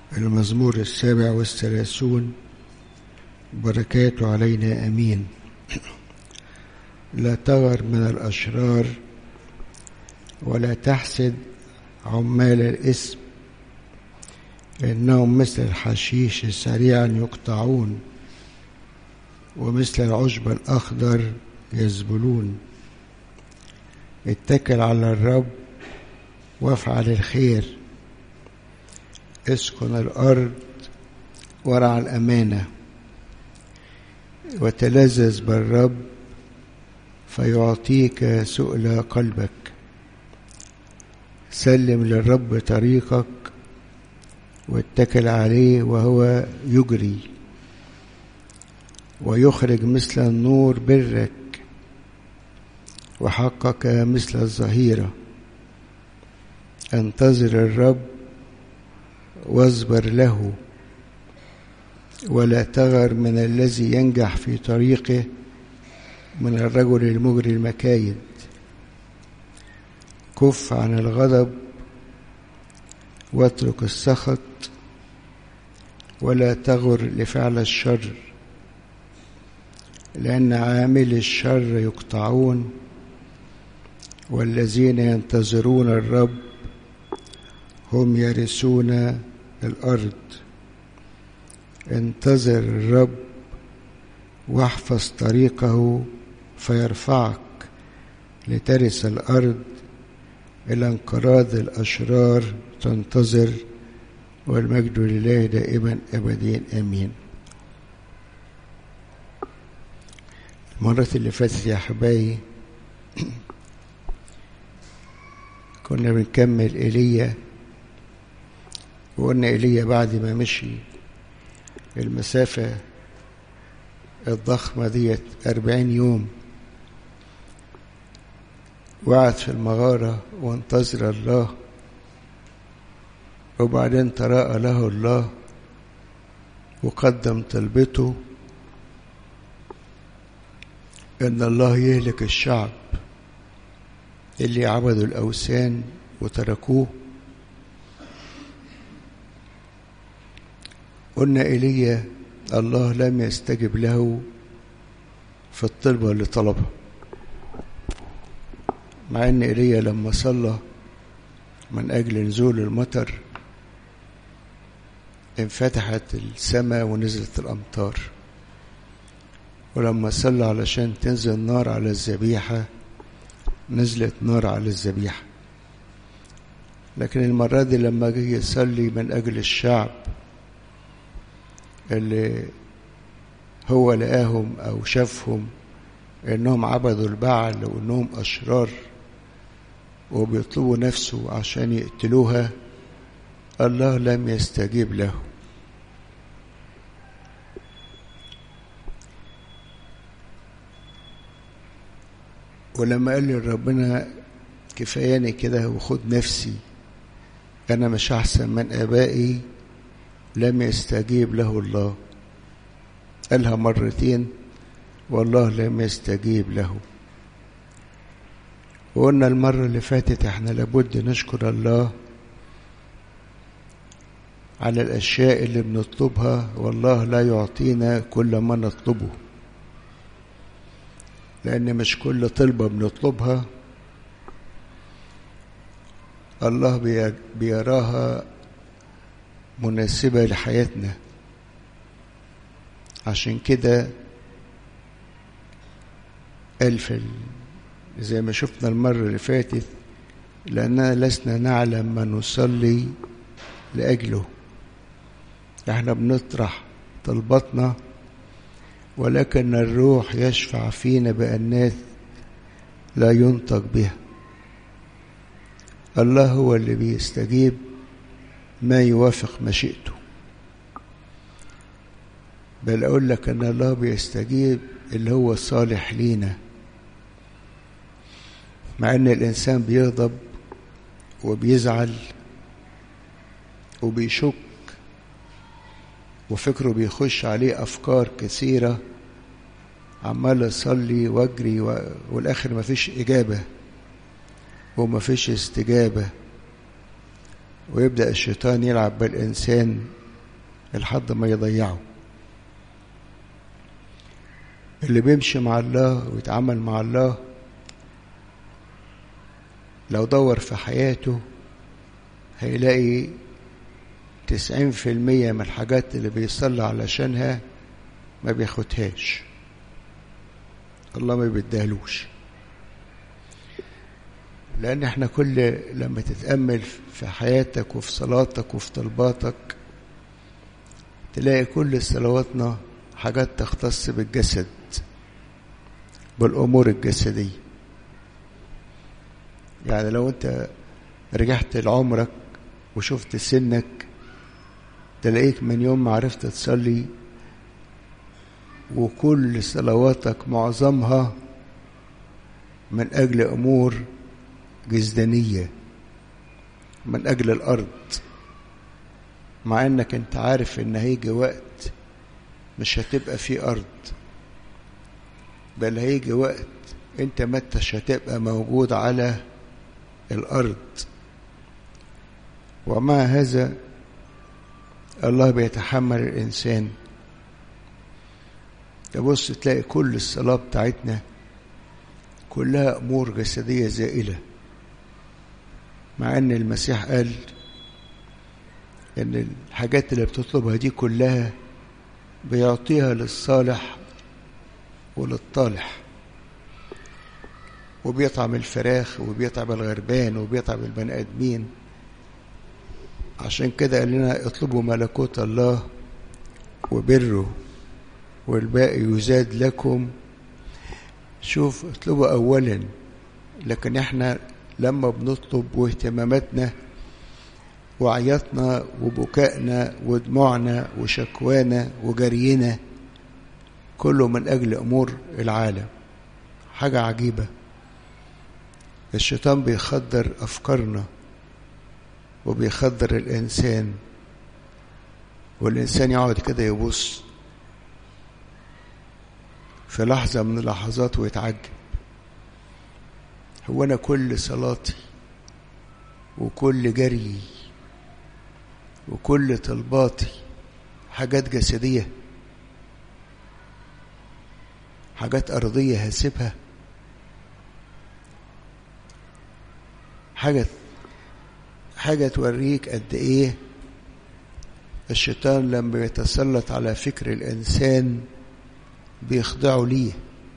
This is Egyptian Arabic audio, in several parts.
المزمور السابع والثلاثون بركاته علينا امين لا تغر من الاشرار ولا تحسد عمال الاسم انهم مثل الحشيش سريعا يقطعون ومثل العشب الاخضر يذبلون اتكل على الرب وافعل الخير اسكن الارض ورع الامانه وتلذذ بالرب فيعطيك سؤل قلبك سلم للرب طريقك واتكل عليه وهو يجري ويخرج مثل النور برك وحقك مثل الظهيره انتظر الرب واصبر له ولا تغر من الذي ينجح في طريقه من الرجل المجري المكايد كف عن الغضب واترك السخط ولا تغر لفعل الشر لأن عامل الشر يقطعون والذين ينتظرون الرب هم يرثون الأرض انتظر الرب واحفظ طريقه فيرفعك لترث الأرض إلى انقراض الأشرار تنتظر والمجد لله دائما أبدين آمين المرة اللي فاتت يا حبايبي كنا بنكمل ايليا وقلنا ايليا بعد ما مشي المسافة الضخمة ديت أربعين يوم وقعد في المغارة وانتظر الله وبعدين تراءى له الله وقدم طلبته ان الله يهلك الشعب اللي عبدوا الاوثان وتركوه قلنا ايليا الله لم يستجب له في الطلبة اللي طلبها مع ان ايليا لما صلى من اجل نزول المطر انفتحت السماء ونزلت الامطار ولما صلى علشان تنزل نار على الذبيحة نزلت نار على الذبيحة لكن المرة دي لما جه يصلي من أجل الشعب اللي هو لقاهم أو شافهم إنهم عبدوا البعل وإنهم أشرار وبيطلبوا نفسه عشان يقتلوها الله لم يستجيب له ولما قال لي ربنا كفاياني كده وخد نفسي أنا مش أحسن من آبائي لم يستجيب له الله قالها مرتين والله لم يستجيب له وقلنا المرة اللي فاتت احنا لابد نشكر الله على الأشياء اللي بنطلبها والله لا يعطينا كل ما نطلبه لأن مش كل طلبة بنطلبها الله بيراها مناسبة لحياتنا عشان كده قال في زي ما شفنا المرة اللي فاتت لأننا لسنا نعلم ما نصلي لأجله احنا بنطرح طلباتنا ولكن الروح يشفع فينا بأنات لا ينطق بها الله هو اللي بيستجيب ما يوافق مشيئته بل أقول لك أن الله بيستجيب اللي هو الصالح لينا مع أن الإنسان بيغضب وبيزعل وبيشك وفكره بيخش عليه أفكار كثيرة عمال أصلي وأجري والآخر مفيش إجابة ومفيش استجابة ويبدأ الشيطان يلعب بالإنسان لحد ما يضيعه اللي بيمشي مع الله ويتعامل مع الله لو دور في حياته هيلاقي تسعين في المية من الحاجات اللي بيصلي علشانها ما بياخدهاش الله ما بيديهالوش لأن احنا كل لما تتأمل في حياتك وفي صلاتك وفي طلباتك تلاقي كل صلواتنا حاجات تختص بالجسد بالأمور الجسدية يعني لو أنت رجعت لعمرك وشفت سنك تلاقيك من يوم ما عرفت تصلي وكل صلواتك معظمها من أجل أمور جسدانية من أجل الأرض مع أنك أنت عارف إن هيجي وقت مش هتبقى فيه أرض بل هيجي وقت أنت ما انتش هتبقى موجود على الأرض ومع هذا الله بيتحمل الإنسان تبص تلاقي كل الصلاة بتاعتنا كلها أمور جسدية زائلة مع أن المسيح قال أن الحاجات اللي بتطلبها دي كلها بيعطيها للصالح وللطالح وبيطعم الفراخ وبيطعم الغربان وبيطعم البني آدمين عشان كده قال لنا اطلبوا ملكوت الله وبره والباقي يزاد لكم شوف اطلبوا اولا لكن احنا لما بنطلب واهتماماتنا وعياطنا وبكائنا ودموعنا وشكوانا وجرينا كله من اجل امور العالم حاجه عجيبه الشيطان بيخدر افكارنا وبيخدر الانسان والانسان يقعد كده يبص في لحظة من اللحظات ويتعجب هو أنا كل صلاتي وكل جري وكل طلباتي حاجات جسدية حاجات أرضية هسيبها حاجة حاجة توريك قد إيه الشيطان لما يتسلط على فكر الإنسان بيخضعوا ليه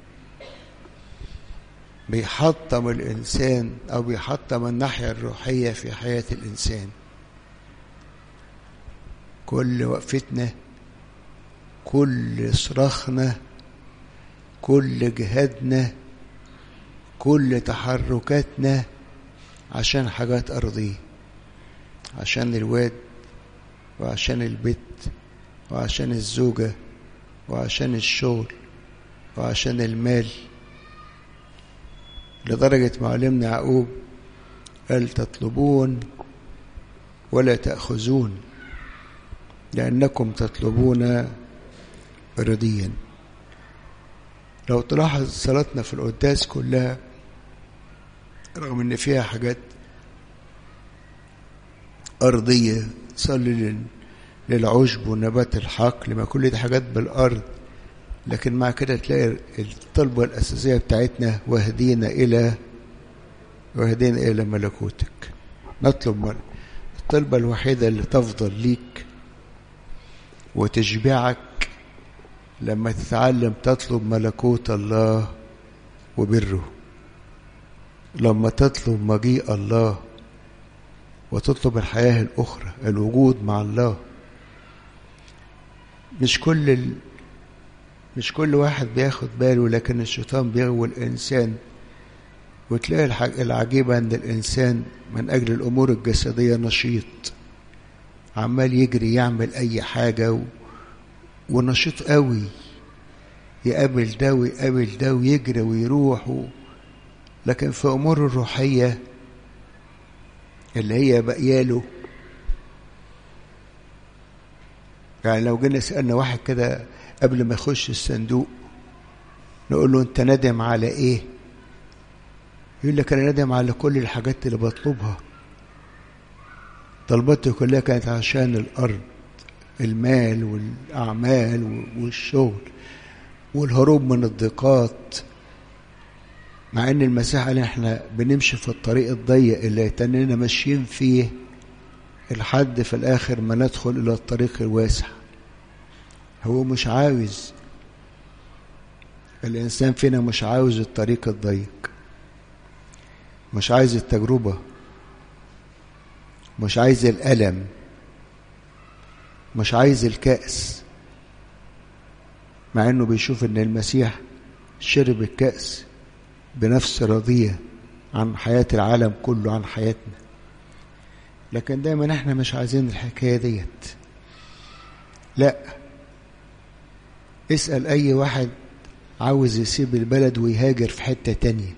بيحطم الإنسان أو بيحطم الناحية الروحية في حياة الإنسان كل وقفتنا كل صراخنا كل جهادنا كل تحركاتنا عشان حاجات أرضية عشان الواد وعشان البيت وعشان الزوجة وعشان الشغل وعشان المال لدرجة معلمنا يعقوب قال تطلبون ولا تأخذون لأنكم تطلبون رديا لو تلاحظ صلاتنا في القداس كلها رغم ان فيها حاجات أرضية صلي للعشب ونبات الحقل ما كل دي حاجات بالأرض لكن مع كده تلاقي الطلبة الأساسية بتاعتنا واهدينا إلى واهدينا إلى ملكوتك نطلب مل... الطلبة الوحيدة اللي تفضل ليك وتشبعك لما تتعلم تطلب ملكوت الله وبره لما تطلب مجيء الله وتطلب الحياة الأخرى الوجود مع الله مش كل ال... مش كل واحد بياخد باله لكن الشيطان بيغوي الإنسان وتلاقي الحاج... العجيبة عند الإنسان من أجل الأمور الجسدية نشيط عمال يجري يعمل أي حاجة و... ونشيط قوي يقابل ده ويقابل ده ويجري ويروح و... لكن في أمور الروحية اللي هي بقياله يعني لو جينا سألنا واحد كده قبل ما يخش الصندوق نقول له انت ندم على ايه يقول لك انا ندم على كل الحاجات اللي بطلبها طلباتي كلها كانت عشان الارض المال والأعمال والشغل والهروب من الضيقات مع ان المسيح قال احنا بنمشي في الطريق الضيق اللي يتننا ماشيين فيه لحد في الاخر ما ندخل الى الطريق الواسع هو مش عاوز الانسان فينا مش عاوز الطريق الضيق مش عايز التجربة مش عايز الألم مش عايز الكأس مع انه بيشوف ان المسيح شرب الكأس بنفس راضية عن حياة العالم كله عن حياتنا لكن دايما احنا مش عايزين الحكاية ديت لا اسأل اي واحد عاوز يسيب البلد ويهاجر في حتة تانية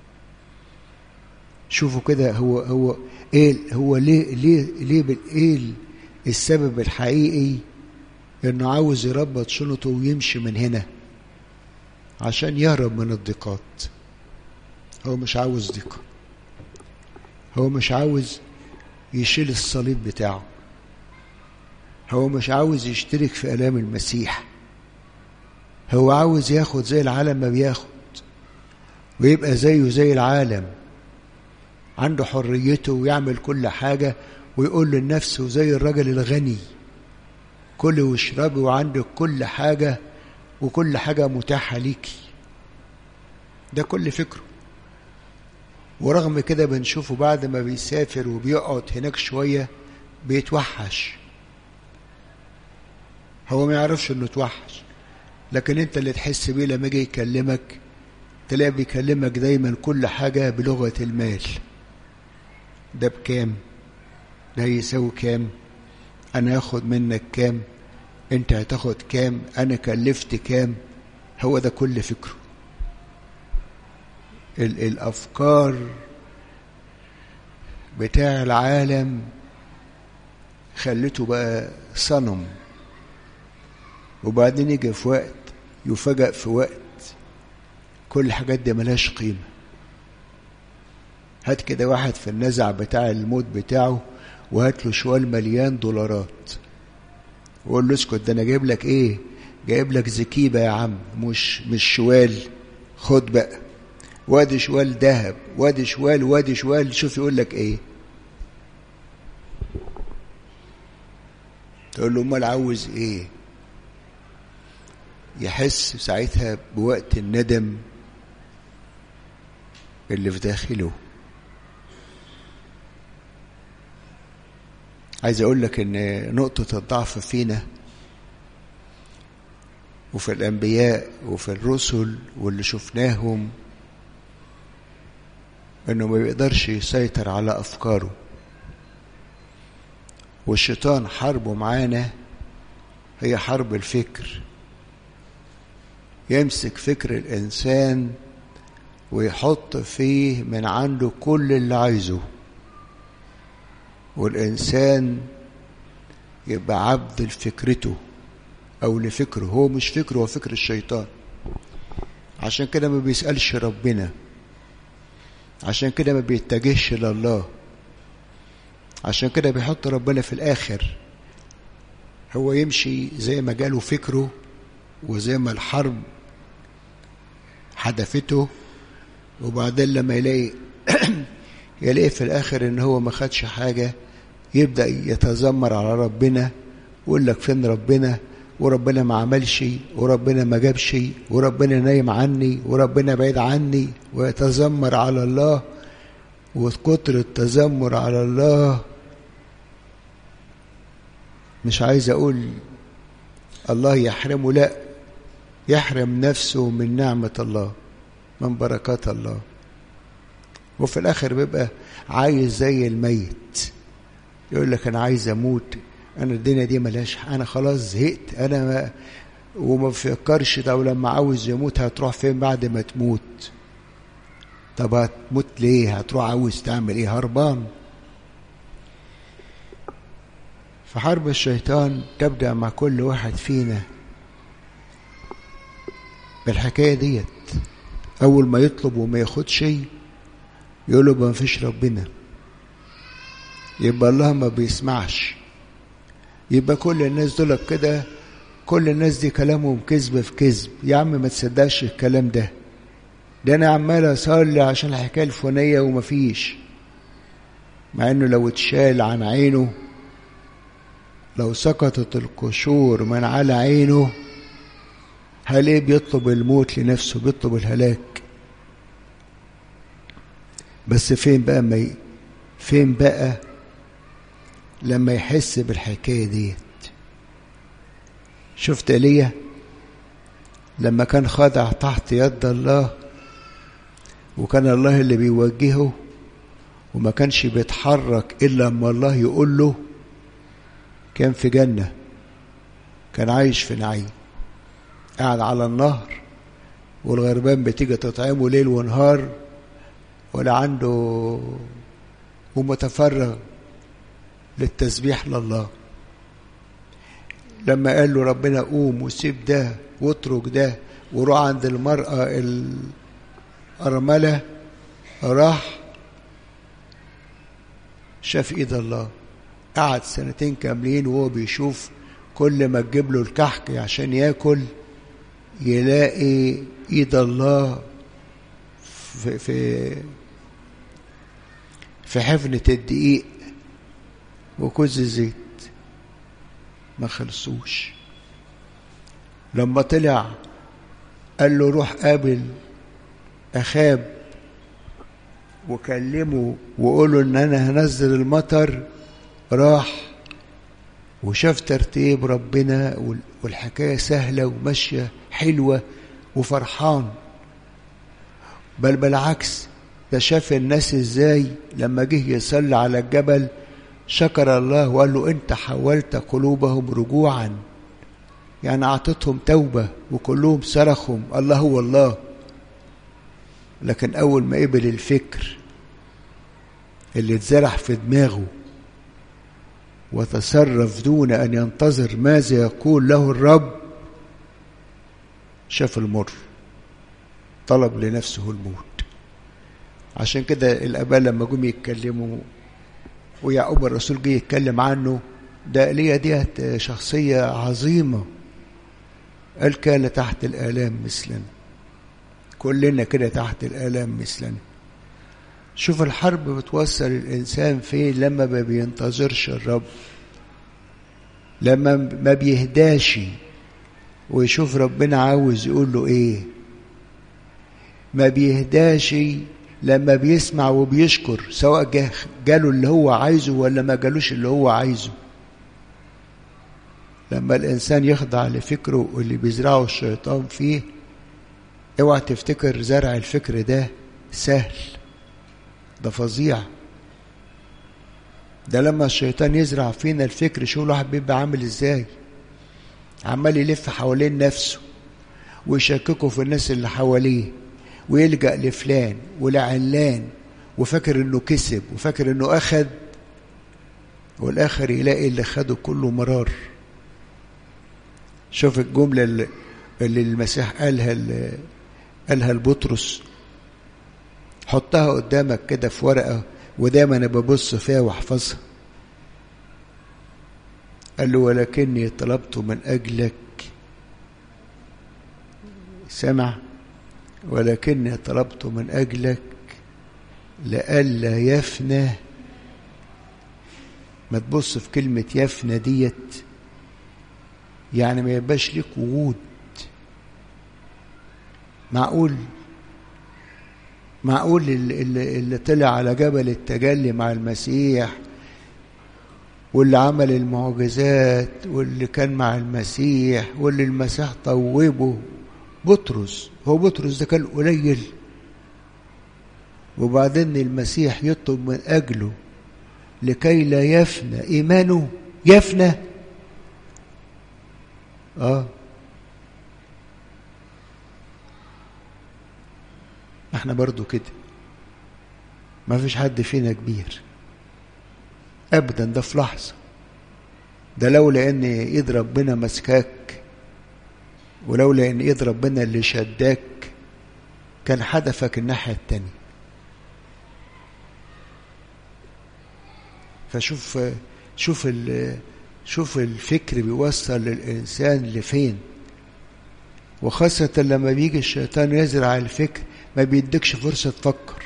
شوفوا كده هو هو ايه هو ليه ليه ليه ايه السبب الحقيقي انه عاوز يربط شنطه ويمشي من هنا عشان يهرب من الضيقات هو مش عاوز ضيقة هو مش عاوز يشيل الصليب بتاعه هو مش عاوز يشترك في آلام المسيح هو عاوز ياخد زي العالم ما بياخد ويبقى زيه زي العالم عنده حريته ويعمل كل حاجة ويقول لنفسه زي الرجل الغني كلي واشربي وعندك كل حاجة وكل حاجة متاحة ليكي ده كل فكره ورغم كده بنشوفه بعد ما بيسافر وبيقعد هناك شوية بيتوحش هو ما يعرفش انه توحش لكن انت اللي تحس بيه لما يجي يكلمك تلاقي بيكلمك دايما كل حاجة بلغة المال ده بكام ده يساوي كام انا هاخد منك كام انت هتاخد كام انا كلفت كام هو ده كل فكره ال الافكار بتاع العالم خلته بقى صنم وبعدين يجي في وقت يفاجأ في وقت كل الحاجات دي ملهاش قيمة هات كده واحد في النزع بتاع الموت بتاعه وهات له شوال مليان دولارات وقول له اسكت ده انا جايب لك ايه جايب لك زكيبة يا عم مش مش شوال خد بقى وادي شوال ذهب وادي شوال وادي شوال شوف يقول لك ايه تقول له امال عاوز ايه يحس ساعتها بوقت الندم اللي في داخله عايز اقول لك ان نقطة الضعف فينا وفي الانبياء وفي الرسل واللي شفناهم انه ما بيقدرش يسيطر على افكاره والشيطان حربه معانا هي حرب الفكر يمسك فكر الانسان ويحط فيه من عنده كل اللي عايزه والإنسان يبقى عبد لفكرته أو لفكره هو مش فكره هو فكر الشيطان عشان كده ما بيسألش ربنا عشان كده ما بيتجهش لله عشان كده بيحط ربنا في الآخر هو يمشي زي ما جاله فكره وزي ما الحرب حدفته وبعدين لما يلاقي يلاقي في الآخر إن هو ما خدش حاجة يبدأ يتذمر على ربنا ويقول لك فين ربنا وربنا ما عملش وربنا ما جابش وربنا نايم عني وربنا بعيد عني ويتذمر على الله وكتر التذمر على الله مش عايز أقول الله يحرمه لا يحرم نفسه من نعمة الله من بركات الله وفي الآخر بيبقى عايز زي الميت يقول لك أنا عايز أموت أنا الدنيا دي ملاش أنا خلاص زهقت أنا ما وما بفكرش طب لما عاوز يموت هتروح فين بعد ما تموت طب هتموت ليه هتروح عاوز تعمل ايه هربان فحرب الشيطان تبدأ مع كل واحد فينا بالحكاية ديت أول ما يطلب وما ياخد شيء يقول له ما فيش ربنا يبقى الله ما بيسمعش يبقى كل الناس دول كده كل الناس دي كلامهم كذب في كذب يا عم ما تصدقش الكلام ده ده انا عمال اصلي عشان الحكايه الفلانيه ومفيش مع انه لو اتشال عن عينه لو سقطت القشور من على عينه هلاقيه بيطلب الموت لنفسه بيطلب الهلاك بس فين بقى ما ي... فين بقى لما يحس بالحكايه ديت شفت ايليا لما كان خاضع تحت يد الله وكان الله اللي بيوجهه وما كانش بيتحرك الا لما الله يقول له كان في جنه كان عايش في نعيم قاعد على النهر والغربان بتيجي تطعمه ليل ونهار ولا عنده ومتفرغ للتسبيح لله لما قال له ربنا قوم وسيب ده واترك ده وروح عند المرأة الأرملة راح شاف ايد الله قعد سنتين كاملين وهو بيشوف كل ما تجيب له الكحك عشان ياكل يلاقي ايد الله في في في حفنة الدقيق وكوز الزيت ما خلصوش لما طلع قال له روح قابل أخاب وكلمه وقوله ان انا هنزل المطر راح وشاف ترتيب ربنا والحكاية سهلة وماشية حلوة وفرحان بل بالعكس ده شاف الناس ازاي لما جه يصلي على الجبل شكر الله وقال له انت حولت قلوبهم رجوعا يعني اعطيتهم توبة وكلهم صرخهم الله هو الله لكن اول ما قبل الفكر اللي اتزرع في دماغه وتصرف دون ان ينتظر ماذا يقول له الرب شاف المر طلب لنفسه الموت عشان كده الاباء لما جم يتكلموا ويعقوب الرسول جه يتكلم عنه ده ايليا ديت شخصيه عظيمه قال كان تحت الالام مثلنا كلنا كده تحت الالام مثلنا شوف الحرب بتوصل الانسان فين لما ما بينتظرش الرب لما ما بيهداش ويشوف ربنا عاوز يقول له ايه ما بيهداش لما بيسمع وبيشكر سواء جاله اللي هو عايزه ولا ما جالوش اللي هو عايزه لما الانسان يخضع لفكره اللي بيزرعه الشيطان فيه اوعى تفتكر زرع الفكر ده سهل ده فظيع ده لما الشيطان يزرع فينا الفكر شو الواحد بيبقى عامل ازاي عمال يلف حوالين نفسه ويشككه في الناس اللي حواليه ويلجأ لفلان ولعلان وفاكر انه كسب وفاكر انه اخد والاخر يلاقي اللي خده كله مرار شوف الجملة اللي, اللي المسيح قالها اللي قالها لبطرس حطها قدامك كده في ورقة ودايما انا ببص فيها واحفظها قال له ولكني طلبت من اجلك سمع ولكني طلبت من أجلك لئلا يفنى ما تبص في كلمة يفنى ديت يعني ما يبقاش ليك وجود معقول معقول اللي, اللي طلع على جبل التجلي مع المسيح واللي عمل المعجزات واللي كان مع المسيح واللي المسيح طوبه بطرس هو بطرس ده كان قليل وبعدين المسيح يطلب من أجله لكي لا يفنى إيمانه يفنى آه احنا برضو كده ما فيش حد فينا كبير ابدا ده في لحظه ده لولا ان ايد ربنا مسكاك ولولا ان ايد ربنا اللي شداك كان هدفك الناحيه التانيه فشوف شوف شوف الفكر بيوصل للإنسان لفين وخاصة لما بيجي الشيطان يزرع الفكر ما بيديكش فرصة تفكر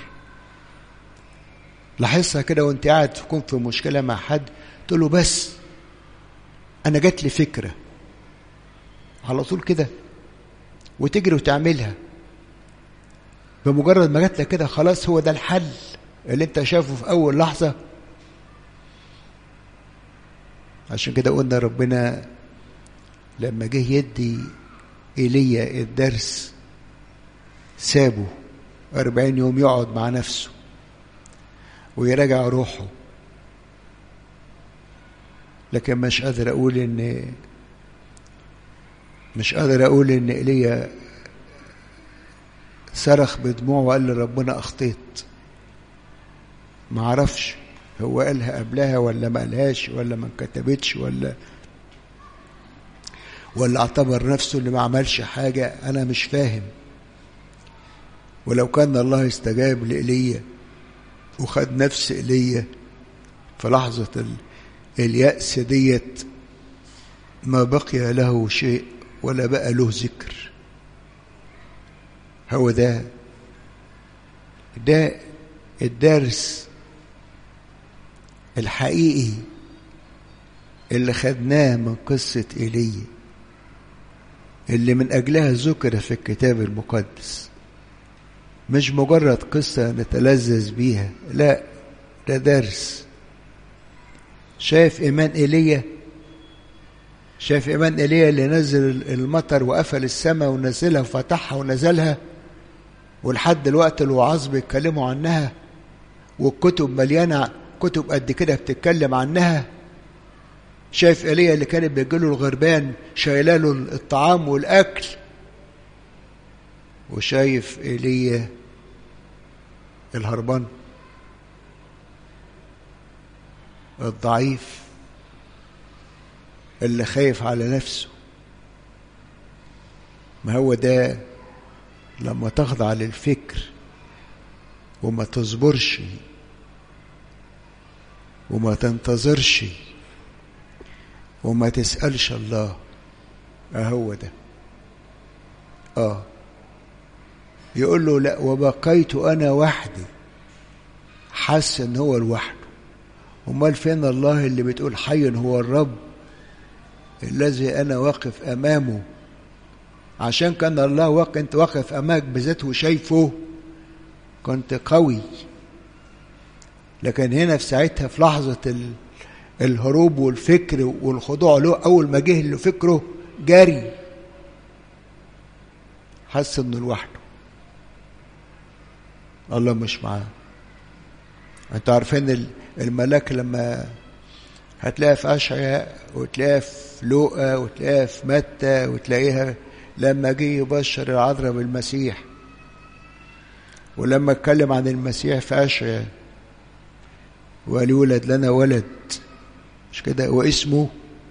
لاحظها كده وانت قاعد تكون في مشكلة مع حد تقول له بس أنا جات لي فكرة على طول كده وتجري وتعملها بمجرد ما جات لك كده خلاص هو ده الحل اللي انت شافه في أول لحظة عشان كده قلنا ربنا لما جه يدي ايليا الدرس سابه أربعين يوم يقعد مع نفسه ويراجع روحه لكن مش قادر أقول إن مش قادر أقول إن إيليا صرخ بدموع وقال لربنا أخطيت ما عرفش هو قالها قبلها ولا ما قالهاش ولا ما كتبتش ولا ولا اعتبر نفسه اللي ما عملش حاجة أنا مش فاهم ولو كان الله استجاب لإيليا وخد نفس إيليا في لحظة ال... اليأس ديت ما بقي له شيء ولا بقى له ذكر هو ده ده الدرس الحقيقي اللي خدناه من قصة إيليا اللي من أجلها ذكر في الكتاب المقدس مش مجرد قصة نتلذذ بيها لا ده درس شايف إيمان إيليا شايف إيمان إيليا اللي نزل المطر وقفل السماء ونزلها وفتحها ونزلها ولحد دلوقتي الوعاظ بيتكلموا عنها والكتب مليانة كتب قد كده بتتكلم عنها شايف ايليا اللي كانت بيجيله الغربان شايلاله الطعام والاكل وشايف ايليا الهربان الضعيف اللي خايف على نفسه ما هو ده لما تخضع للفكر وما تصبرش وما تنتظرش وما تسألش الله أهو ده آه يقول له لا وبقيت أنا وحدي حس إن هو لوحده أمال فين الله اللي بتقول حي هو الرب الذي أنا واقف أمامه عشان كان الله واقف أنت واقف أمامك بذاته وشايفه كنت قوي لكن هنا في ساعتها في لحظة ال... الهروب والفكر والخضوع له أول ما جه له فكره جري حس إنه لوحده الله مش معاه أنتوا عارفين الملاك لما هتلاقيها في أشعياء وتلاقيها في لوقا وتلاقيها في متى وتلاقيها لما جه يبشر العذراء بالمسيح ولما اتكلم عن المسيح في أشعياء وقال يولد لنا ولد مش كده واسمه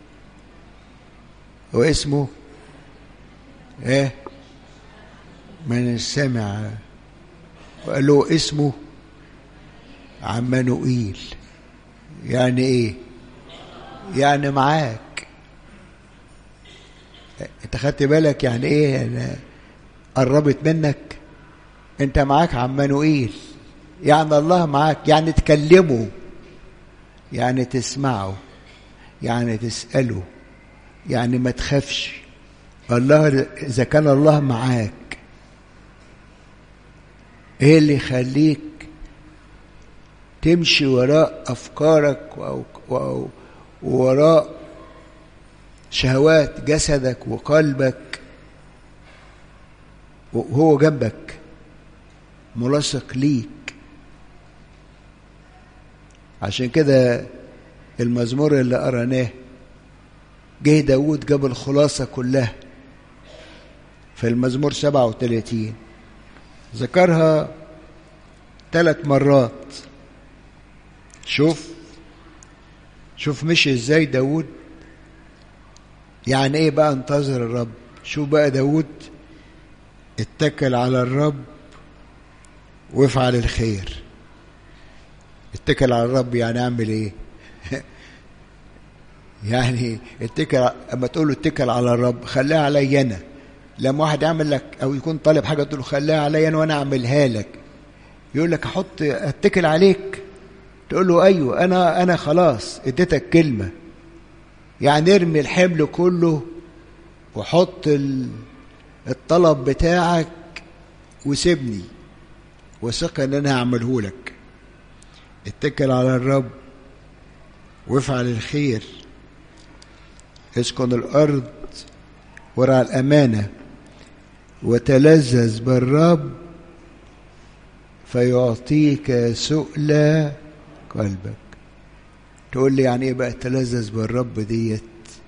واسمه ايه من السمع وقال له اسمه عمانوئيل يعني ايه يعني معاك انت خدت بالك يعني ايه يعني قربت منك انت معاك عمانوئيل يعني الله معاك يعني تكلمه يعني تسمعه يعني تسأله يعني ما تخافش الله إذا كان الله معاك إيه اللي يخليك تمشي وراء أفكارك ووراء شهوات جسدك وقلبك وهو جنبك ملاصق ليك عشان كده المزمور اللي قرناه جه داود جاب الخلاصة كلها في المزمور 37 ذكرها ثلاث مرات شوف شوف مشي ازاي داود يعني ايه بقى انتظر الرب شوف بقى داود اتكل على الرب وافعل الخير اتكل على الرب يعني اعمل ايه يعني اتكل اما تقول له اتكل على الرب خليها عليا انا لما واحد يعمل لك او يكون طالب حاجه تقول له خليها عليا انا وانا اعملها لك يقول لك احط اتكل عليك تقول له ايوه انا انا خلاص اديتك كلمه يعني ارمي الحمل كله وحط الطلب بتاعك وسيبني وثق ان انا هعمله لك اتكل على الرب وافعل الخير اسكن الارض ورع الامانه وتلذذ بالرب فيعطيك سؤل قلبك تقول لي يعني ايه بقى تلذذ بالرب ديت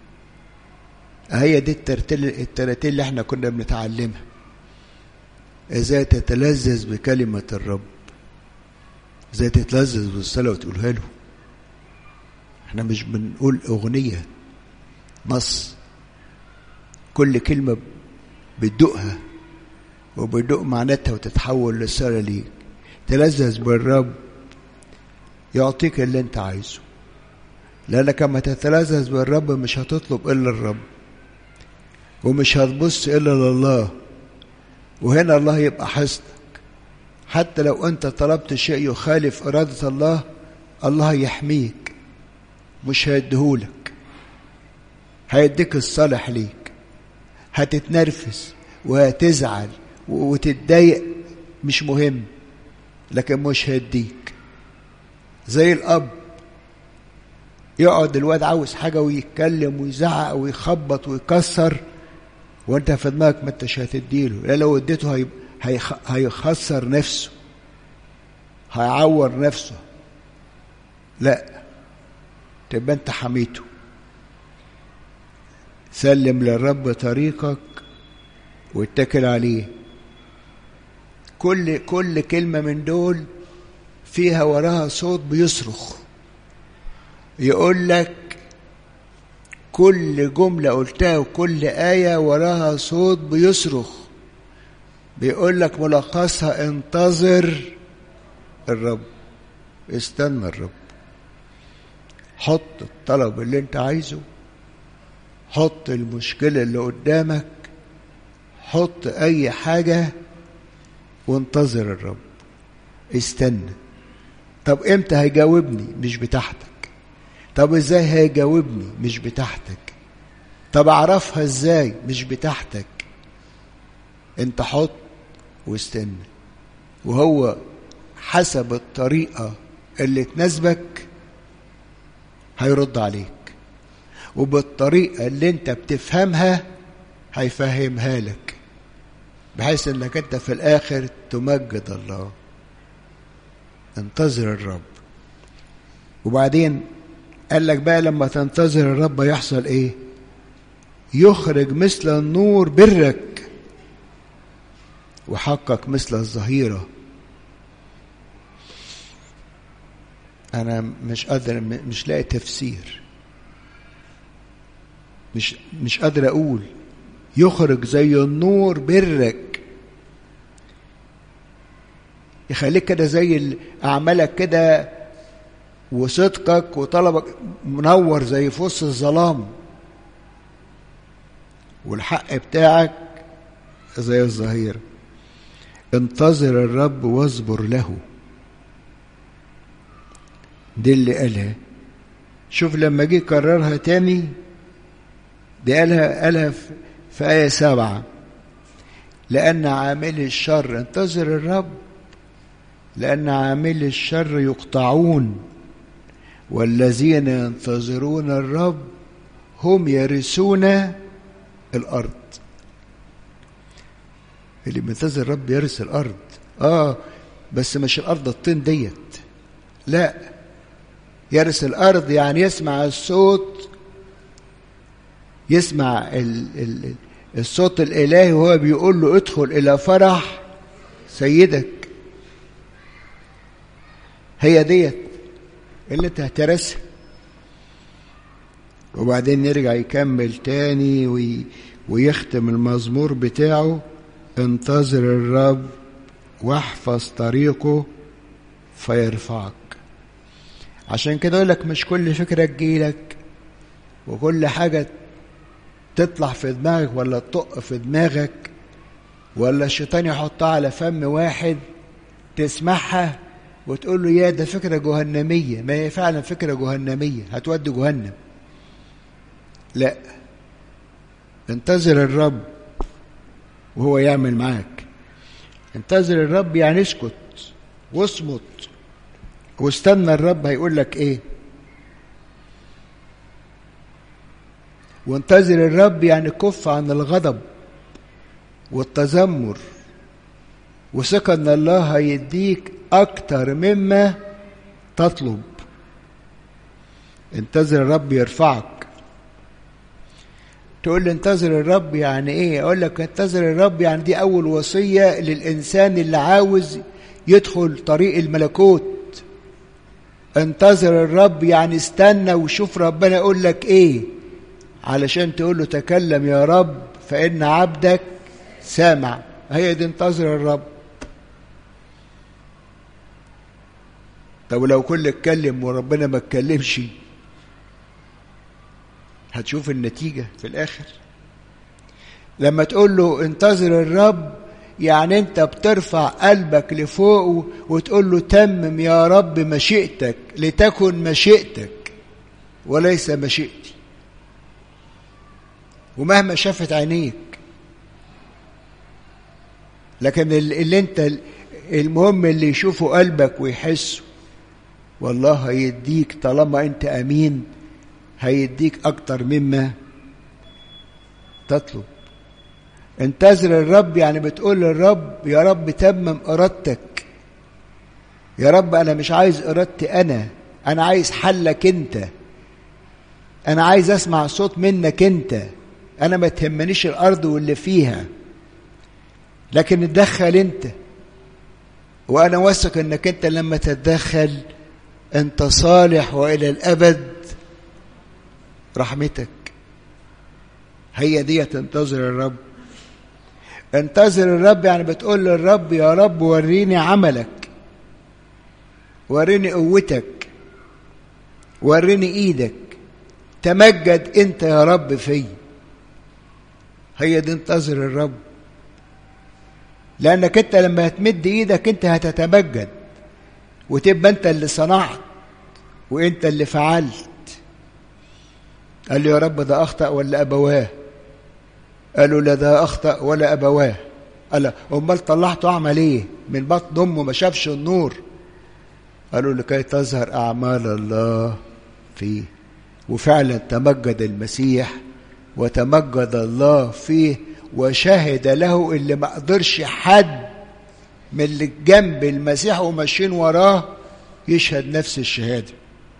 هي دي الترتيل التراتيل اللي احنا كنا بنتعلمها ازاي تتلذذ بكلمة الرب ازاي تتلذذ بالصلاة وتقولها له احنا مش بنقول اغنية نص كل كلمة بتدوقها وبتدوق معناتها وتتحول للصلاة ليك تلذذ بالرب يعطيك اللي انت عايزه لانك لما تتلذذ بالرب مش هتطلب الا الرب ومش هتبص الا لله وهنا الله يبقى حصنك حتى لو انت طلبت شيء يخالف اراده الله الله يحميك مش هيديهولك هيديك الصالح ليك هتتنرفز وهتزعل وتتضايق مش مهم لكن مش هيديك زي الاب يقعد الواد عاوز حاجه ويتكلم ويزعق ويخبط ويكسر وانت في دماغك ما انتش هتديله لا لو اديته هيخ... هيخسر نفسه هيعور نفسه لا تبقى انت حميته سلم للرب طريقك واتكل عليه كل كل كلمه من دول فيها وراها صوت بيصرخ يقول لك كل جملة قلتها وكل آية وراها صوت بيصرخ بيقول لك ملخصها انتظر الرب استنى الرب حط الطلب اللي انت عايزه حط المشكلة اللي قدامك حط أي حاجة وانتظر الرب استنى طب امتى هيجاوبني مش بتاعتك طب ازاي هيجاوبني مش بتاعتك طب اعرفها ازاي مش بتاعتك انت حط واستنى وهو حسب الطريقة اللي تناسبك هيرد عليك وبالطريقة اللي انت بتفهمها هيفهمها لك بحيث انك انت في الاخر تمجد الله انتظر الرب وبعدين قال لك بقى لما تنتظر الرب يحصل ايه يخرج مثل النور برك وحقك مثل الظهيرة أنا مش قادر مش لاقي تفسير مش مش قادر أقول يخرج زي النور برك يخليك كده زي أعمالك كده وصدقك وطلبك منور زي فص الظلام والحق بتاعك زي الظهيرة انتظر الرب واصبر له دي اللي قالها شوف لما جه كررها تاني دي قالها قالها في آية سبعة لأن عامل الشر انتظر الرب لأن عامل الشر يقطعون والذين ينتظرون الرب هم يرثون الأرض اللي بينتظر الرب يرث الأرض آه بس مش الأرض الطين ديت لا يرث الأرض يعني يسمع الصوت يسمع ال ال الصوت الإلهي وهو بيقول له ادخل إلى فرح سيدك هي ديت اللي انت هترسها وبعدين يرجع يكمل تاني وي ويختم المزمور بتاعه انتظر الرب واحفظ طريقه فيرفعك عشان كده يقول لك مش كل فكرة تجيلك وكل حاجة تطلع في دماغك ولا تطق في دماغك ولا الشيطان يحطها على فم واحد تسمعها وتقول له يا ده فكرة جهنمية ما هي فعلا فكرة جهنمية هتودي جهنم لا انتظر الرب وهو يعمل معاك انتظر الرب يعني اسكت واصمت واستنى الرب هيقول لك ايه وانتظر الرب يعني كف عن الغضب والتذمر وثق ان الله هيديك اكتر مما تطلب انتظر الرب يرفعك تقول لي انتظر الرب يعني ايه اقول لك انتظر الرب يعني دي اول وصيه للانسان اللي عاوز يدخل طريق الملكوت انتظر الرب يعني استنى وشوف ربنا يقول لك ايه علشان تقول له تكلم يا رب فان عبدك سامع هي دي انتظر الرب طب لو كل اتكلم وربنا ما اتكلمش هتشوف النتيجة في الآخر لما تقول له انتظر الرب يعني انت بترفع قلبك لفوق وتقول له تمم يا رب مشيئتك لتكن مشيئتك وليس مشيئتي ومهما شافت عينيك لكن اللي انت المهم اللي يشوفه قلبك ويحسه والله هيديك طالما انت امين هيديك اكتر مما تطلب انتظر الرب يعني بتقول للرب يا رب تمم ارادتك يا رب انا مش عايز ارادتي انا انا عايز حلك انت انا عايز اسمع صوت منك انت انا ما تهمنيش الارض واللي فيها لكن اتدخل انت وانا واثق انك انت لما تتدخل انت صالح والى الابد رحمتك هي دي تنتظر الرب انتظر الرب يعني بتقول للرب يا رب وريني عملك وريني قوتك وريني ايدك تمجد انت يا رب في هي دي انتظر الرب لانك انت لما هتمد ايدك انت هتتمجد وتبقى انت اللي صنعت وانت اللي فعلت قال له يا رب ده اخطا ولا ابواه قالوا لا ده اخطا ولا ابواه قال امال طلعته اعمل ايه من بطن امه ما شافش النور قالوا لكي تظهر اعمال الله فيه وفعلا تمجد المسيح وتمجد الله فيه وشهد له اللي ما قدرش حد من اللي جنب المسيح وماشيين وراه يشهد نفس الشهاده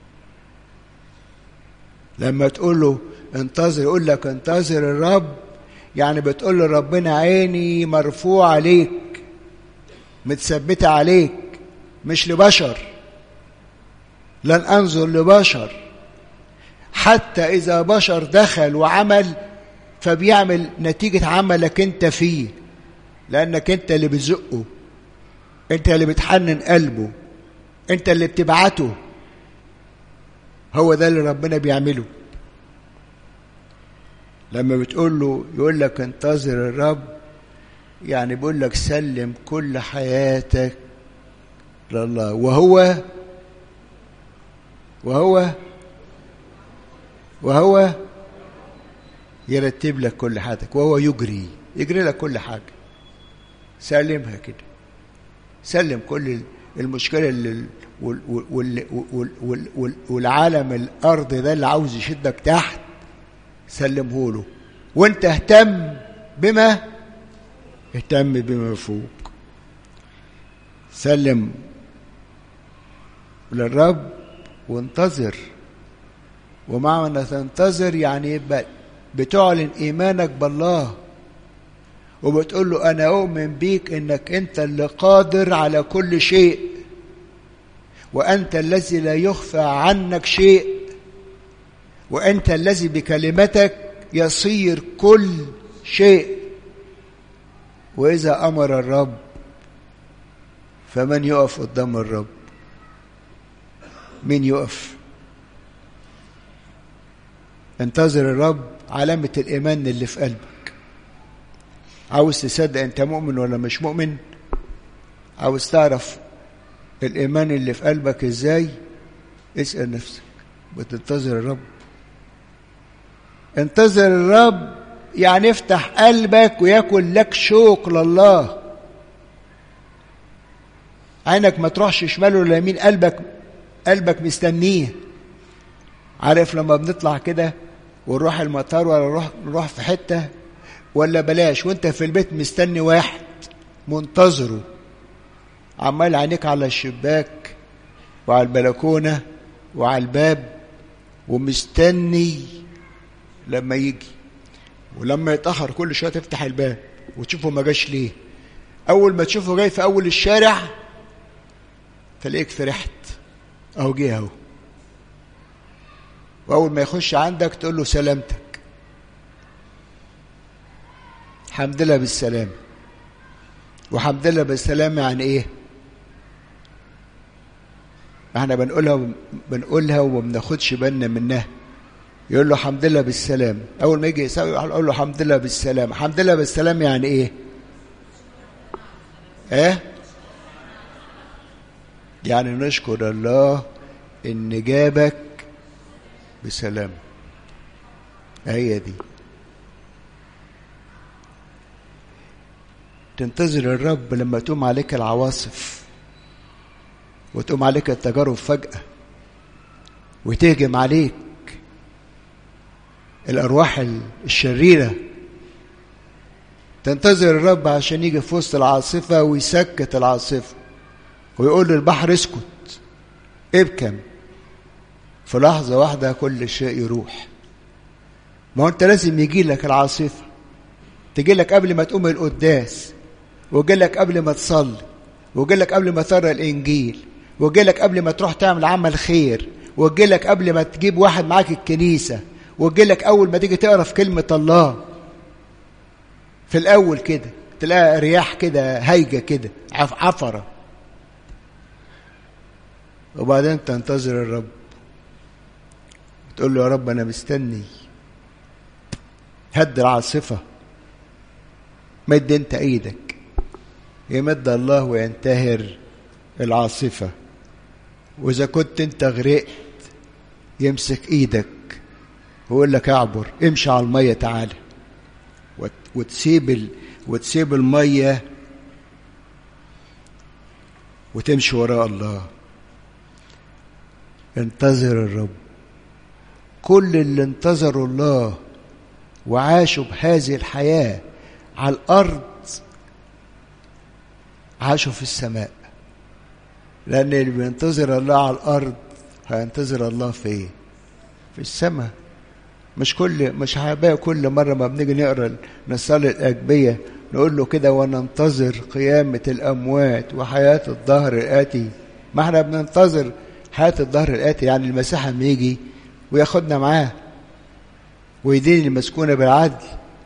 لما تقول له انتظر يقول لك انتظر الرب يعني بتقول له ربنا عيني مرفوع عليك متثبته عليك مش لبشر لن انظر لبشر حتى اذا بشر دخل وعمل فبيعمل نتيجه عملك انت فيه لانك انت اللي بتزقه انت اللي بتحنن قلبه انت اللي بتبعته هو ده اللي ربنا بيعمله لما بتقول له يقول لك انتظر الرب يعني بيقول لك سلم كل حياتك لله وهو وهو وهو يرتب لك كل حاجتك وهو يجري يجري لك كل حاجة سلمها كده سلم كل المشكلة اللي وال وال وال وال والعالم الأرض ده اللي عاوز يشدك تحت سلمه له وانت اهتم بما اهتم بما فوق سلم للرب وانتظر ومعنى تنتظر يعني يبقى بتعلن ايمانك بالله وبتقول له انا اؤمن بيك انك انت اللي قادر على كل شيء وانت الذي لا يخفى عنك شيء وانت الذي بكلمتك يصير كل شيء واذا امر الرب فمن يقف قدام الرب مين يقف انتظر الرب علامة الإيمان اللي في قلبك عاوز تصدق أنت مؤمن ولا مش مؤمن عاوز تعرف الإيمان اللي في قلبك إزاي اسأل نفسك بتنتظر الرب انتظر الرب يعني افتح قلبك ويكن لك شوق لله عينك ما تروحش شمال ولا يمين قلبك قلبك مستنيه عارف لما بنطلع كده ونروح المطار ولا نروح نروح في حته ولا بلاش وانت في البيت مستني واحد منتظره عمال عينيك على الشباك وعلى البلكونه وعلى الباب ومستني لما يجي ولما يتاخر كل شويه تفتح الباب وتشوفه ما جاش ليه اول ما تشوفه جاي في اول الشارع تلاقيك فرحت اهو جه اهو واول ما يخش عندك تقول له سلامتك حمد لله بالسلامه وحمد لله بالسلامه يعني ايه احنا بنقولها بنقولها وما بناخدش بالنا منها يقول له حمد لله بالسلام اول ما يجي يساوي يقول له حمد لله بالسلام حمد لله بالسلام يعني ايه ايه يعني نشكر الله ان جابك بسلام هي دي تنتظر الرب لما تقوم عليك العواصف وتقوم عليك التجارب فجأة وتهجم عليك الأرواح الشريرة تنتظر الرب عشان يجي في وسط العاصفة ويسكت العاصفة ويقول للبحر اسكت ابكم في لحظة واحدة كل شيء يروح ما هو انت لازم يجي لك العاصفة تجي لك قبل ما تقوم القداس ويجي لك قبل ما تصلي ويجي لك قبل ما تقرا الانجيل ويجي لك قبل ما تروح تعمل عمل خير ويجي لك قبل ما تجيب واحد معاك الكنيسة ويجي لك أول ما تيجي تقرا في كلمة الله في الأول كده تلاقي رياح كده هايجة كده عفرة وبعدين تنتظر الرب تقول له يا رب أنا مستني هد العاصفة مد انت ايدك يمد الله وينتهر العاصفة وإذا كنت انت غرقت يمسك ايدك ويقول لك اعبر امشي على المية تعالى وتسيب ال... وتسيب المية وتمشي وراء الله انتظر الرب كل اللي انتظروا الله وعاشوا بهذه الحياة على الأرض عاشوا في السماء لأن اللي بينتظر الله على الأرض هينتظر الله فين؟ في السماء مش كل مش هبقى كل مرة ما بنيجي نقرا نصلي الأجبية نقول له كده وننتظر قيامة الأموات وحياة الظهر الآتي ما احنا بننتظر حياة الظهر الآتي يعني المسيح لما يجي وياخدنا معاه ويدين المسكونة بالعدل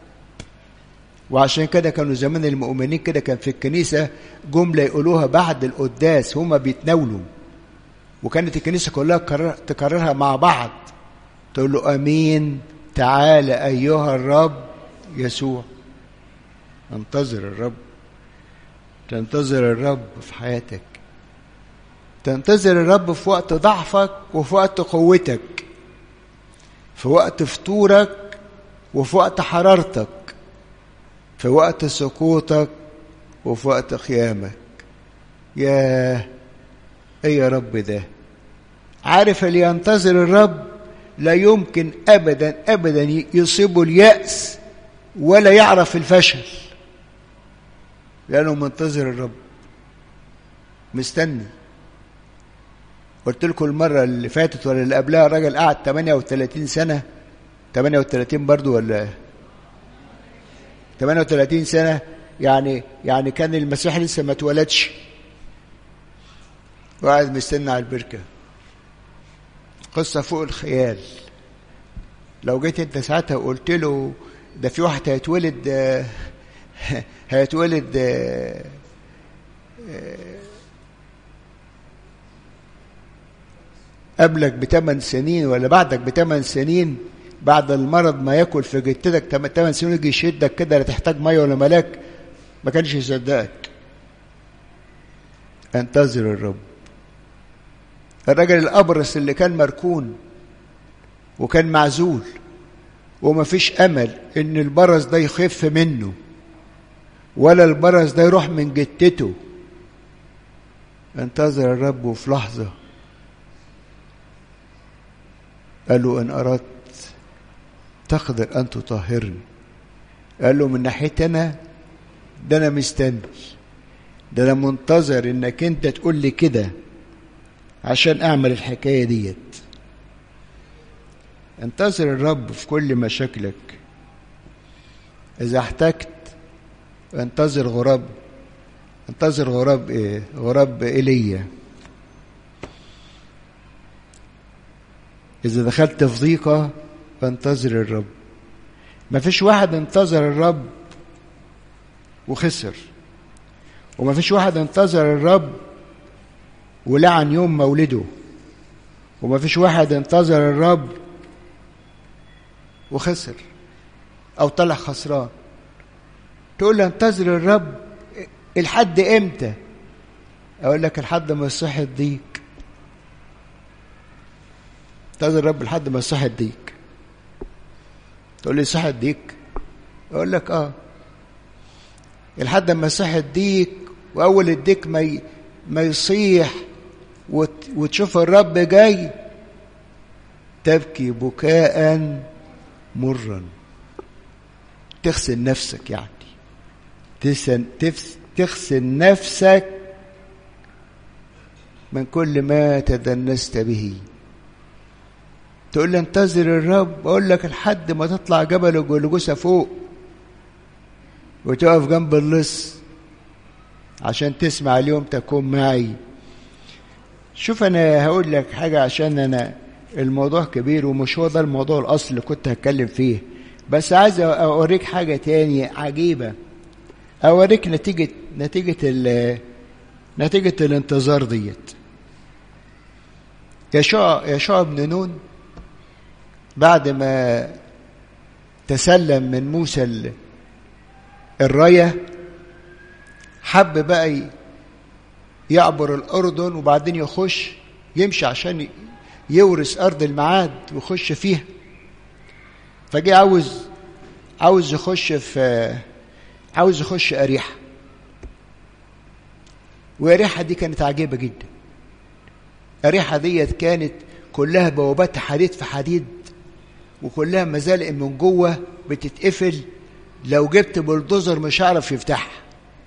وعشان كده كانوا زمان المؤمنين كده كان في الكنيسة جملة يقولوها بعد القداس هما بيتناولوا وكانت الكنيسة كلها تكررها مع بعض تقول له امين تعال ايها الرب يسوع انتظر الرب تنتظر الرب في حياتك تنتظر الرب في وقت ضعفك وفي وقت قوتك في وقت فطورك وفي وقت حرارتك في وقت سقوطك وفي وقت قيامك يا ايه يا رب ده عارف اللي ينتظر الرب لا يمكن ابدا ابدا يصيبه الياس ولا يعرف الفشل لانه منتظر الرب مستني قلت لكم المره اللي فاتت ولا اللي قبلها الراجل قعد 38 سنه 38 برضو ولا 38 سنه يعني يعني كان المسيح لسه ما اتولدش وقاعد مستني على البركه قصة فوق الخيال لو جيت انت ساعتها وقلت له ده في واحد هيتولد هيتولد قبلك بثمان سنين ولا بعدك بثمان سنين بعد المرض ما ياكل في جتتك 8 سنين يجي يشدك كده لا تحتاج ميه ولا ملاك ما كانش يصدقك انتظر الرب الراجل الابرص اللي كان مركون وكان معزول وما فيش امل ان البرص ده يخف منه ولا البرص ده يروح من جتته انتظر الرب وفي لحظة قال له إن أردت تقدر أن تطهرني قال له من ناحيتي أنا ده أنا مستني ده أنا منتظر إنك أنت تقول لي كده عشان أعمل الحكاية ديت انتظر الرب في كل مشاكلك إذا احتجت انتظر غراب انتظر غراب ايه غراب ايليا اذا دخلت في ضيقه فانتظر الرب ما فيش واحد انتظر الرب وخسر وما فيش واحد انتظر الرب ولعن يوم مولده وما فيش واحد انتظر الرب وخسر او طلع خسران تقول له انتظر الرب الحد امتى اقول لك الحد ما يصح الضيق انتظر الرب لحد ما يصح الضيق تقول لي صح الضيق اقول لك اه لحد ما يصح الضيق واول الضيق ما ي... ما يصيح وت... وتشوف الرب جاي تبكي بكاء مرا تغسل نفسك يعني تسن تفس تغسل نفسك من كل ما تدنست به تقول لي انتظر الرب اقول لك لحد ما تطلع جبل الجلجوسه فوق وتقف جنب اللص عشان تسمع اليوم تكون معي شوف انا هقول لك حاجه عشان انا الموضوع كبير ومش هو ده الموضوع الاصل اللي كنت هتكلم فيه بس عايز اوريك حاجه تانية عجيبه اوريك نتيجه نتيجه ال نتيجه الانتظار ديت يشوع يشوع بن نون بعد ما تسلم من موسى الرايه حب بقى يعبر الاردن وبعدين يخش يمشي عشان يورث ارض الميعاد ويخش فيها فجه عاوز عاوز يخش في عاوز يخش أريحة وأريحة دي كانت عجيبة جدا أريحة ديت كانت كلها بوابات حديد في حديد وكلها مزالق من جوه بتتقفل لو جبت بلدوزر مش هعرف يفتحها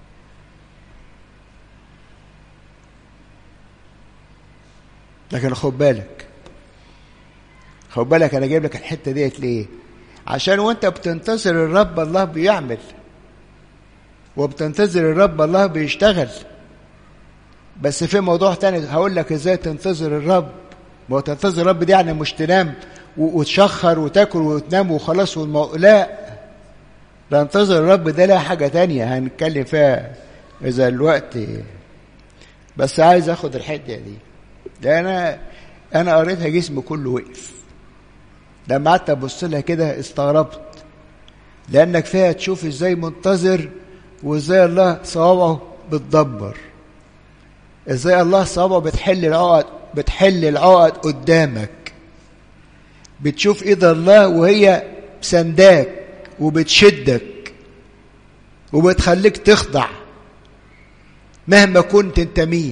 لكن خد بالك خد بالك انا جايب لك الحته ديت ليه عشان وانت بتنتظر الرب الله بيعمل وبتنتظر الرب الله بيشتغل بس في موضوع تاني هقول لك ازاي تنتظر الرب ما هو تنتظر الرب دي يعني مش تنام وتشخر وتاكل وتنام وخلاص والمو... لا ده انتظر الرب ده لا حاجه تانية هنتكلم فيها اذا الوقت بس عايز اخد الحته دي ده انا انا قريتها جسمي كله وقف لما قعدت ابص لها كده استغربت لانك فيها تشوف ازاي منتظر وازاي الله صوابعه بتدبر ازاي الله صوابعه بتحل العقد بتحل العقد قدامك بتشوف ايد الله وهي سنداك وبتشدك وبتخليك تخضع مهما كنت انت مين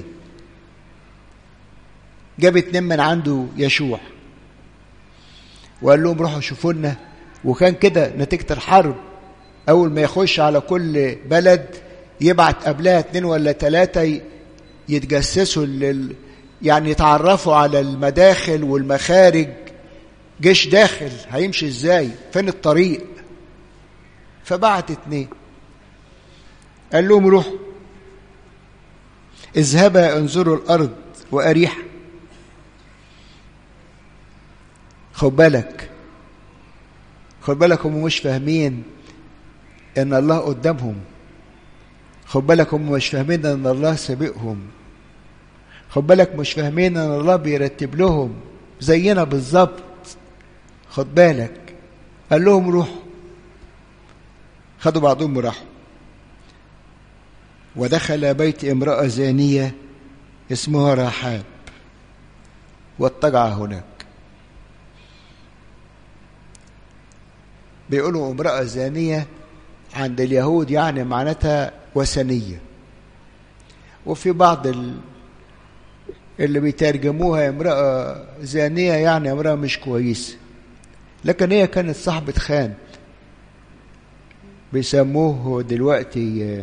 جاب اتنين من عنده يشوع وقال لهم روحوا شوفوا لنا وكان كده نتيجة الحرب أول ما يخش على كل بلد يبعت قبلها اتنين ولا تلاتة يتجسسوا لل يعني يتعرفوا على المداخل والمخارج جيش داخل هيمشي ازاي فين الطريق فبعت اتنين قال لهم روحوا اذهبا انظروا الارض واريحا خد بالك خد بالك هم مش فاهمين ان الله قدامهم خد بالك هم مش فاهمين ان الله سابقهم خد بالك مش فاهمين ان الله بيرتب لهم زينا بالظبط خد بالك قال لهم روحوا خدوا بعضهم وراحوا ودخل بيت امرأة زانية اسمها رحاب واضطجع هناك بيقولوا امرأة زانية عند اليهود يعني معناتها وثنية وفي بعض ال... اللي بيترجموها امرأة زانية يعني امرأة مش كويسة لكن هي كانت صاحبة خان بيسموه دلوقتي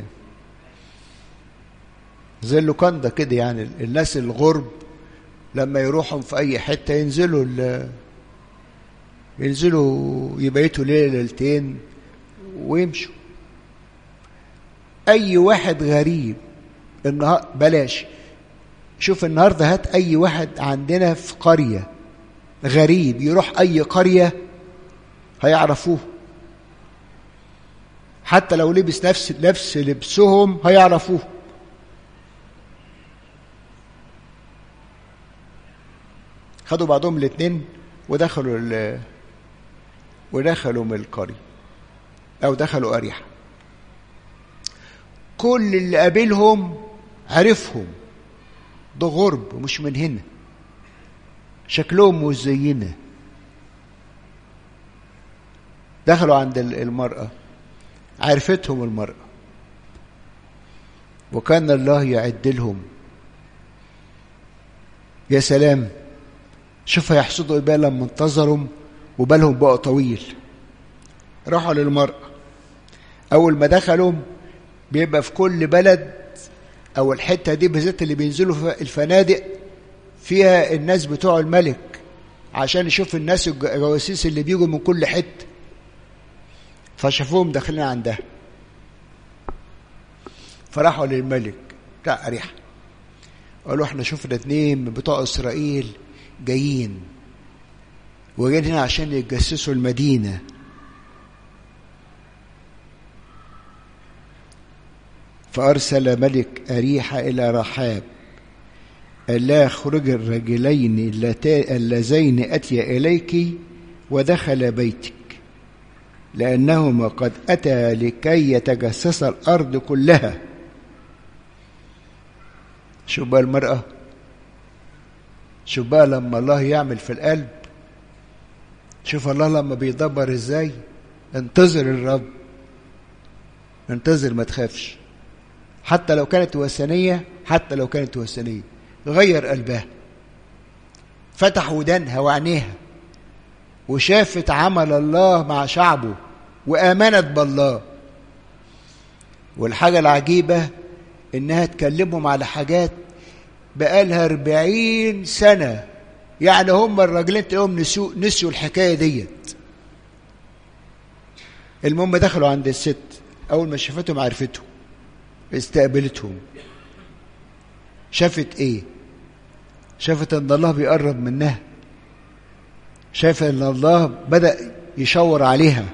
زي اللوكاندا كده يعني الناس الغرب لما يروحوا في اي حته ينزلوا ينزلوا يبيتوا ليله ليلتين ويمشوا اي واحد غريب النهار بلاش شوف النهارده هات اي واحد عندنا في قريه غريب يروح اي قريه هيعرفوه حتى لو لبس نفس نفس لبسهم هيعرفوه خدوا بعضهم الاثنين ودخلوا ال ودخلوا من القرية أو دخلوا أريحة كل اللي قابلهم عرفهم ده غرب مش من هنا شكلهم مش زينا دخلوا عند المرأة عرفتهم المرأة وكان الله يعد لهم يا سلام شوف هيحصدوا ايه بقى لما انتظروا وبالهم بقى طويل راحوا للمرأة أول ما دخلوا بيبقى في كل بلد أو الحتة دي بالذات اللي بينزلوا في الفنادق فيها الناس بتوع الملك عشان يشوف الناس الجواسيس اللي بيجوا من كل حتة فشافوهم داخلين عندها فراحوا للملك بتاع أريحة قالوا احنا شفنا اتنين من بتوع إسرائيل جايين وجايين هنا عشان يتجسسوا المدينة فأرسل ملك أريحة إلى رحاب ألا خرج الرجلين اللذين أتيا إليك ودخل بيتك لأنهما قد أتى لكي يتجسس الأرض كلها شوف بقى المرأة شوف بقى لما الله يعمل في القلب شوف الله لما بيدبر ازاي انتظر الرب انتظر ما تخافش حتى لو كانت وثنية حتى لو كانت وثنية غير قلبها فتح ودانها وعينيها وشافت عمل الله مع شعبه وآمنت بالله والحاجة العجيبة إنها تكلمهم على حاجات بقالها أربعين سنة يعني هم الراجلين تلاقيهم نسوا نسيوا الحكاية ديت المهم دخلوا عند الست أول ما شافتهم عرفتهم استقبلتهم شافت إيه شافت إن الله بيقرب منها شايفة إن الله بدأ يشور عليها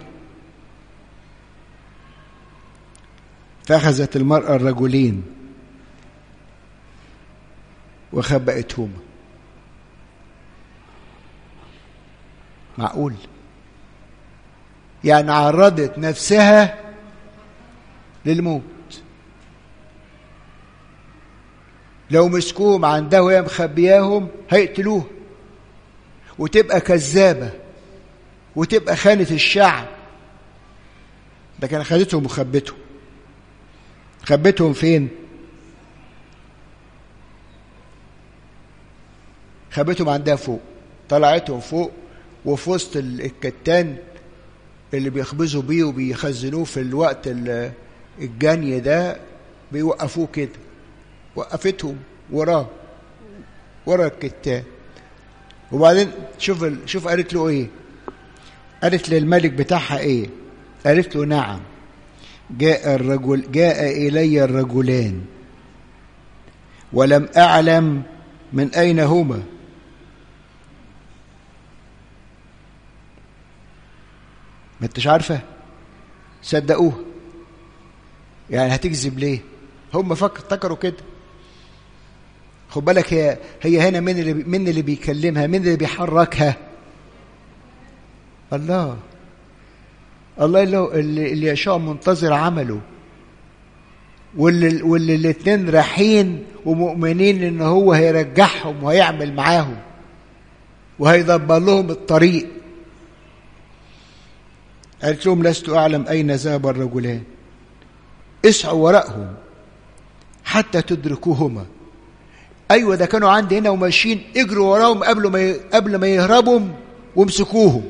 فأخذت المرأة الرجلين وخبأتهما معقول يعني عرضت نفسها للموت لو مسكوهم عندها وهي مخبياهم هيقتلوها وتبقى كذابة وتبقى خانة الشعب ده كان خدتهم وخبتهم خبتهم فين خبتهم عندها فوق طلعتهم فوق وفي وسط الكتان اللي بيخبزوا بيه وبيخزنوه في الوقت الجني ده بيوقفوه كده وقفتهم وراه ورا الكتان وبعدين شوف شوف قالت له ايه قالت للملك بتاعها ايه قالت له نعم جاء الرجل جاء الي الرجلان ولم اعلم من اين هما ما انتش عارفه صدقوها يعني هتكذب ليه هم فكر افتكروا كده خد بالك هي هي هنا مين اللي مين اللي بيكلمها مين اللي بيحركها الله الله اللي, اللي يشاء منتظر عمله واللي, واللي الاتنين رايحين ومؤمنين ان هو هيرجعهم وهيعمل معاهم وهيدبر لهم الطريق قالت لهم لست اعلم اين ذهب الرجلان اسعوا وراءهم حتى تدركوهما ايوه ده كانوا عندي هنا وماشيين اجروا وراهم قبل ما ي... قبل ما يهربوا وامسكوهم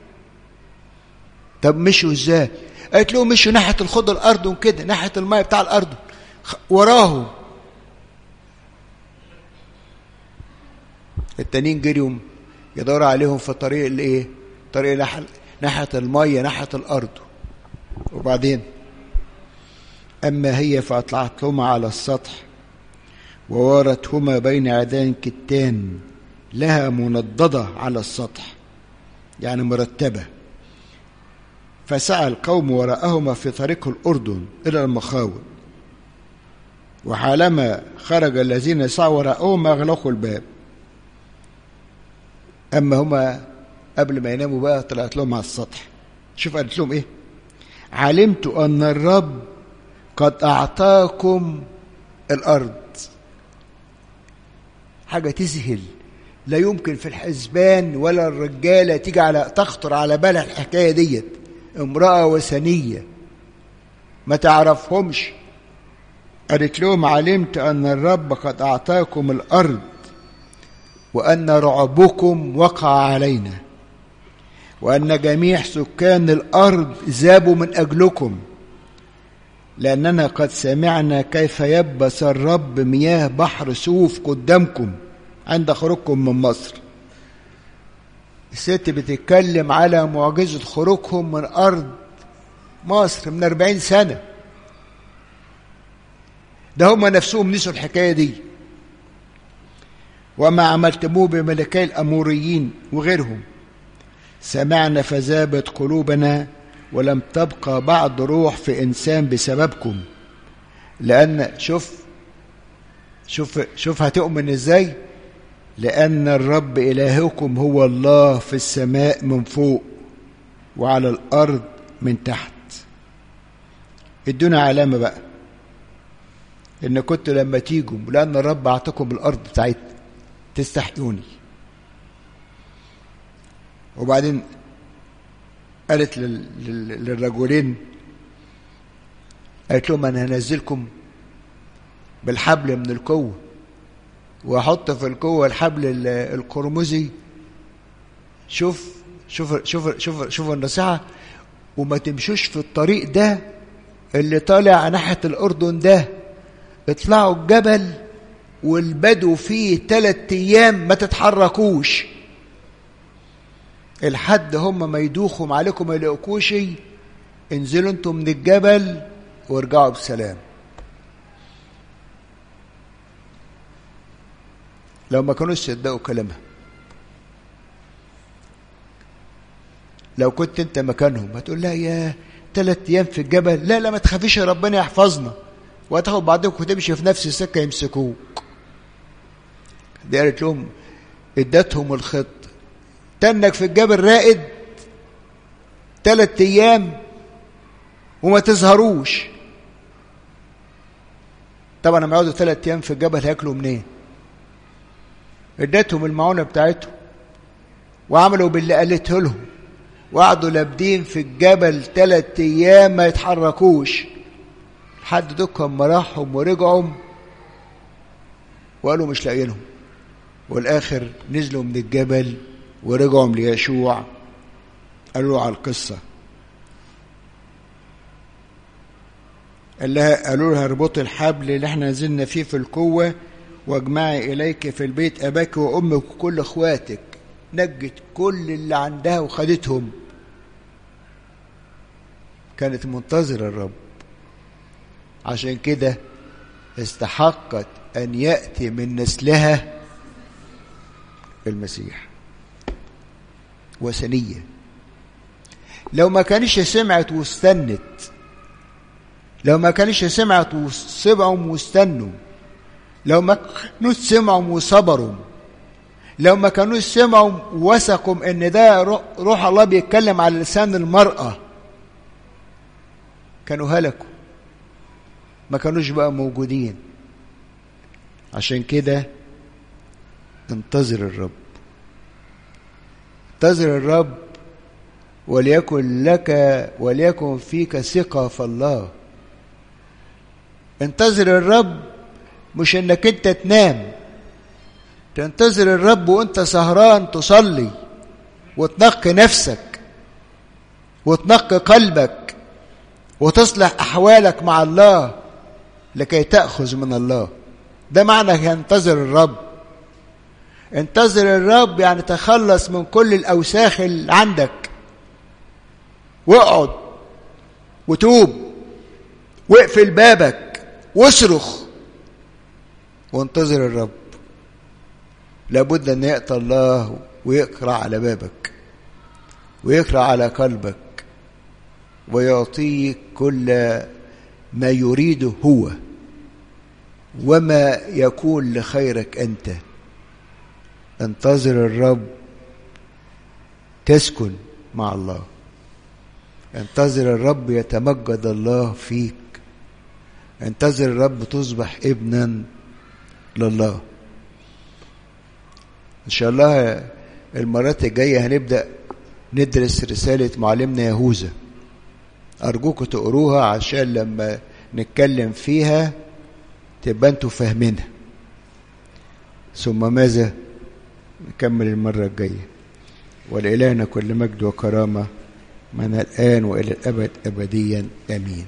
طب مشوا ازاي قالت لهم مشوا ناحيه الخضر الارض كده ناحيه الماء بتاع الارض وراهم التانيين جريوا يدوروا عليهم في طريق الايه طريق ناحيه ناحيه الميه ناحيه الارض وبعدين اما هي فاطلعتهما على السطح ووارتهما بين عدان كتان لها منضده على السطح يعني مرتبه فسعى القوم وراءهما في طريق الأردن إلى المخاوض وحالما خرج الذين سعوا وراءهم أغلقوا الباب أما هما قبل ما يناموا بقى طلعت لهم على السطح شوف قالت لهم إيه علمت أن الرب قد أعطاكم الأرض حاجة تذهل لا يمكن في الحسبان ولا الرجالة تيجي على تخطر على بالها الحكاية ديت امرأة وثنية ما تعرفهمش قالت لهم علمت أن الرب قد أعطاكم الأرض وأن رعبكم وقع علينا وأن جميع سكان الأرض ذابوا من أجلكم لأننا قد سمعنا كيف يبس الرب مياه بحر سوف قدامكم عند خروجكم من مصر الست بتتكلم على معجزة خروجهم من أرض مصر من أربعين سنة ده هم نفسهم نسوا الحكاية دي وما عملتموه بملكي الأموريين وغيرهم سمعنا فذابت قلوبنا ولم تبقى بعض روح في إنسان بسببكم لأن شوف شوف شوف هتؤمن إزاي لأن الرب إلهكم هو الله في السماء من فوق وعلى الأرض من تحت ادونا علامة بقى إن كنت لما تيجوا لأن الرب أعطاكم الأرض بتاعتنا تستحقوني وبعدين قالت للرجلين قالت لهم أنا هنزلكم بالحبل من القوه واحط في القوه الحبل القرمزي شوف شوف شوف شوف شوف النصيحه وما تمشوش في الطريق ده اللي طالع ناحيه الاردن ده اطلعوا الجبل والبدو فيه ثلاث ايام ما تتحركوش الحد هم ما يدوخهم عليكم ما يلاقوكوش انزلوا انتم من الجبل وارجعوا بسلام لو ما كانوش صدقوا كلامها لو كنت انت مكانهم هتقول لها يا ثلاث ايام في الجبل لا لا ما تخافيش ربنا يحفظنا وهتاخد بعضكم وتمشي في نفس السكه يمسكوك دي قالت لهم ادتهم الخط تنك في الجبل رائد ثلاث ايام وما تظهروش طبعا لما يقعدوا ثلاث ايام في الجبل هياكلوا منين؟ ادتهم المعونة بتاعتهم وعملوا باللي قالته لهم وقعدوا لابدين في الجبل ثلاث ايام ما يتحركوش لحد دكهم ما راحهم ورجعوا وقالوا مش لاقيينهم والاخر نزلوا من الجبل ورجعوا ليشوع قالوا له على القصه قال لها قالوا لها اربطي الحبل اللي احنا نزلنا فيه في القوه واجمعي إليك في البيت أباك وأمك وكل أخواتك نجت كل اللي عندها وخدتهم كانت منتظرة الرب عشان كده استحقت أن يأتي من نسلها المسيح وثنية لو ما كانش سمعت واستنت لو ما كانش سمعت وسمعوا واستنوا لو ما كانوش سمعوا وصبروا لو ما كانوش سمعوا وثقوا ان ده روح الله بيتكلم على لسان المرأة كانوا هلكوا ما كانوش بقى موجودين عشان كده انتظر الرب انتظر الرب وليكن لك وليكن فيك ثقة في الله انتظر الرب مش انك انت تنام تنتظر الرب وانت سهران تصلي وتنقي نفسك وتنقي قلبك وتصلح احوالك مع الله لكي تاخذ من الله ده معنى ينتظر الرب انتظر الرب يعني تخلص من كل الاوساخ اللي عندك واقعد وتوب واقفل بابك واصرخ وانتظر الرب لابد ان ياتي الله ويقرا على بابك ويقرا على قلبك ويعطيك كل ما يريده هو وما يكون لخيرك انت انتظر الرب تسكن مع الله انتظر الرب يتمجد الله فيك انتظر الرب تصبح ابنا لله ان شاء الله المرات الجايه هنبدا ندرس رساله معلمنا يهوذا ارجوكم تقروها عشان لما نتكلم فيها تبقى انتوا فاهمينها ثم ماذا نكمل المره الجايه ولإلهنا كل مجد وكرامه من الآن وإلى الأبد أبديا آمين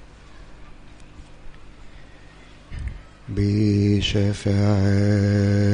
بشفاعة